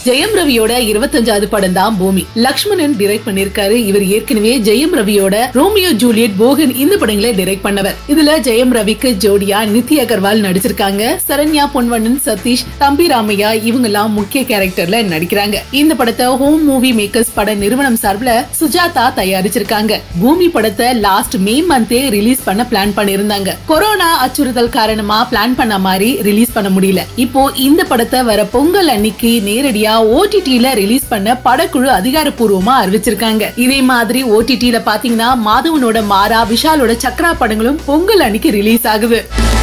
ஜெயம் ரவியோட இருபத்தஞ்சாவது படம் தான் பூமி லக்ஷ்மணன் டிரெக்ட் பண்ணிருக்காரு இவர் ஏற்கனவே ஜெயம் ரவியோட ரோமியோ ஜூலியட் போகன் இந்த படங்களை டிரெக்ட் பண்ணவர் இதுல ஜெயம் ரவிக்கு ஜோடியா நித்தி அகர்வால் நடிச்சிருக்காங்க சரண்யா பொன்வண்ணன் சதீஷ் தம்பி ராமையா இவங்க எல்லாம் முக்கிய கேரக்டர்ல நடிக்கிறாங்க இந்த படத்தை ஹோம் மூவி மேக்கர்ஸ் பட நிறுவனம் சார்பில் சுஜாதா தயாரிச்சிருக்காங்க பூமி படத்தை லாஸ்ட் மே மந்தே ரிலீஸ் பண்ண பிளான் பண்ணிருந்தாங்க கொரோனா அச்சுறுத்தல் காரணமா பிளான் பண்ண மாதிரி ரிலீஸ் பண்ண முடியல இப்போ இந்த படத்தை வர பொங்கல் அன்னைக்கு நேரடியா ஓடிடில ரிலீஸ் பண்ண படக்குழு அதிகாரப்பூர்வமா அறிவிச்சிருக்காங்க இதே மாதிரி ஓடிடில பாத்தீங்கன்னா மாதவனோட மாறா விஷாலோட சக்ரா படங்களும் பொங்கல் அன்னைக்கு ரிலீஸ் ஆகுது